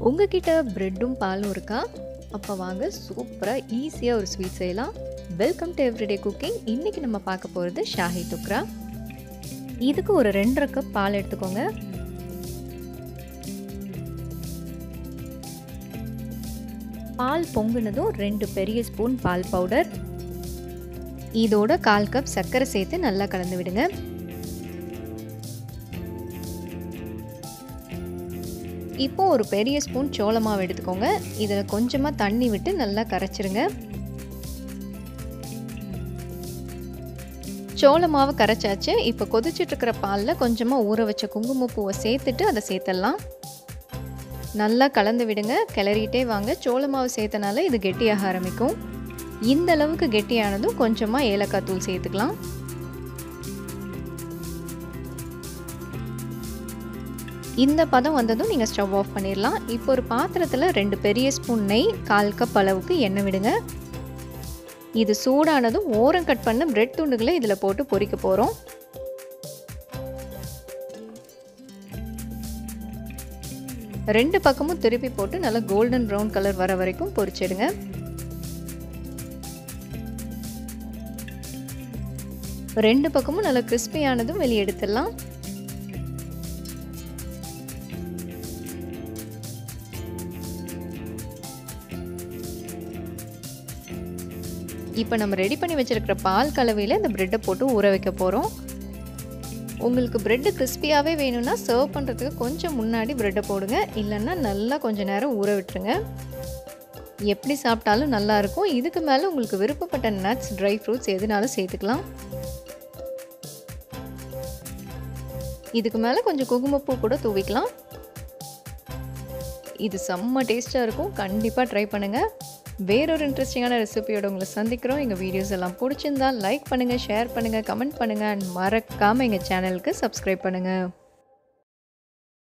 உங்ககிட்ட ப்ரெட்டும் பாலும் இருக்கா அப்போ வாங்க சூப்பராக ஈஸியாக ஒரு ஸ்வீட் செய்யலாம் வெல்கம் டு எவ்ரிடே குக்கிங் இன்றைக்கி நம்ம பார்க்க போகிறது ஷாஹி துக்ரா இதுக்கு ஒரு ரெண்டரை கப் பால் எடுத்துக்கோங்க பால் பொங்குனதும் ரெண்டு பெரிய ஸ்பூன் பால் பவுடர் இதோட கால் கப் சர்க்கரை சேர்த்து நல்லா கலந்து விடுங்க இப்போ ஒரு பெரிய ஸ்பூன் சோள மாவு எடுத்துக்கோங்க இதில் கொஞ்சமாக தண்ணி விட்டு நல்லா கரைச்சிருங்க சோள மாவு கரைச்சாச்சு இப்போ கொதிச்சிட்ருக்கிற பாலில் கொஞ்சமாக ஊற வச்ச குங்குமப்பூவை சேர்த்துட்டு அதை சேர்த்துடலாம் நல்லா கலந்து விடுங்க கிளறிட்டே வாங்க சோள மாவு சேர்த்தனால இது கெட்டியாக ஆரம்பிக்கும் இந்த அளவுக்கு கெட்டியானதும் கொஞ்சமாக ஏலக்காய் தூள் சேர்த்துக்கலாம் இந்த பதம் வந்ததும் நீங்கள் ஸ்டவ் ஆஃப் பண்ணிடலாம் இப்போ ஒரு பாத்திரத்தில் ரெண்டு பெரிய ஸ்பூன் நெய் கால் கப் அளவுக்கு எண்ணெய் விடுங்க இது சூடானதும் ஓரம் கட் பண்ண பிரெட் துண்டுகளை இதில் போட்டு பொரிக்க போகிறோம் ரெண்டு பக்கமும் திருப்பி போட்டு நல்லா கோல்டன் ப்ரௌன் கலர் வர வரைக்கும் பொரிச்சிடுங்க ரெண்டு பக்கமும் நல்லா கிறிஸ்பியானதும் வெளியே எடுத்துடலாம் இப்போ நம்ம ரெடி பண்ணி வச்சுருக்கிற பால் கலவையில் இந்த ப்ரெட்டை போட்டு ஊற வைக்க போகிறோம் உங்களுக்கு ப்ரெட்டு கிறிஸ்பியாகவே வேணும்னா சர்வ் பண்ணுறதுக்கு கொஞ்சம் முன்னாடி ப்ரெட்டை போடுங்க இல்லைன்னா நல்லா கொஞ்சம் நேரம் ஊற விட்டுருங்க எப்படி சாப்பிட்டாலும் நல்லாயிருக்கும் இதுக்கு மேலே உங்களுக்கு விருப்பப்பட்ட நட்ஸ் ட்ரை ஃப்ரூட்ஸ் எதுனாலும் சேர்த்துக்கலாம் இதுக்கு மேலே கொஞ்சம் குங்குமப்பூ கூட தூவிக்கலாம் இது செம்ம டேஸ்ட்டாக இருக்கும் கண்டிப்பாக ட்ரை பண்ணுங்கள் வேறொரு இன்ட்ரெஸ்டிங்கான ரெசிபியோட உங்களை சந்திக்கிறோம் எங்கள் வீடியோஸ் எல்லாம் பிடிச்சிருந்தா லைக் பண்ணுங்கள் ஷேர் பண்ணுங்கள் கமெண்ட் பண்ணுங்கள் அண்ட் மறக்காமல் எங்கள் சேனலுக்கு சப்ஸ்கிரைப் பண்ணுங்கள்